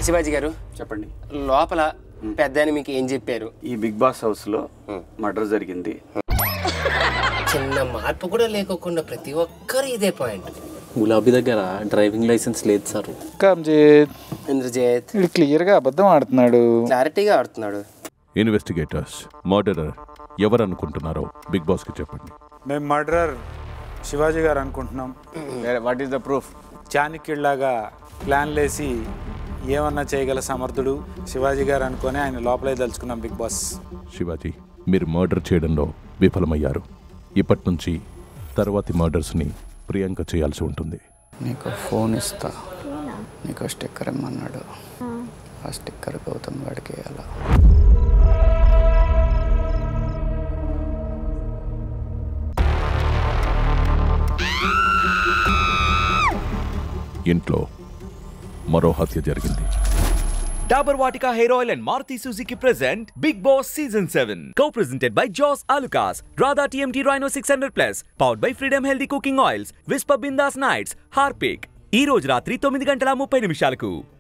శివాజీ గారు చెప్పండి లోపల పెద్ద మీకు ఏం చెప్పారు ఈ బిగ్ బాస్ హౌస్ లో మర్డర్ జరిగింది చిన్న మార్పు కూడా లేకోకుండా ప్రతి ఒక్కరు ఇదే పాయింట్ గులాబీ దగ్గర డ్రైవింగ్ లైసెన్స్ లేదు సార్ కంజీత్ ఇంద్రజిత్ వీడు క్లియర్గా అబద్ధం ఆడుతున్నాడు క్లారిటీగా ఆడుతున్నాడు ఇన్వెస్టిగేటర్స్ మర్డరర్ ఎవరు అనుకుంటున్నారో బిగ్ బాస్కి చెప్పండి మేము మర్డరర్ శివాజీ గారు అనుకుంటున్నాం వాట్ ఈస్ ద ప్రూఫ్ చాణక్యుడిలాగా ప్లాన్లేసి ఏమన్నా చేయగల సమర్థుడు శివాజీ గారు అనుకొని ఆయన లోపలే దలుచుకున్నాం బిగ్ బాస్ శివాజీ మీరు మర్డర్ చేయడంలో విఫలమయ్యారు ఇప్పటి నుంచి తర్వాతి మర్డర్స్ని ప్రియాంక చేయాల్సి ఉంటుంది నీకు ఫోన్ ఇస్తా నీకు స్టిక్కర్ ఇమ్మన్నాడు ఆ స్టిక్కర్ గౌతమ్ గడికి వేయాలా ఇంట్లో మరో హత్య జరిగింది Dabur Vatika Hair Oil and Maruti Suzuki present Big Boss Season 7. Co-presented by Joss Alucas, Radha TMT Rhino 600 Plus, powered by Freedom Healthy Cooking Oils, Whisper Bindas Nights, Harpic. ఈ రోజు రాత్రి తొమ్మిది గంటల ముప్పై నిమిషాలకు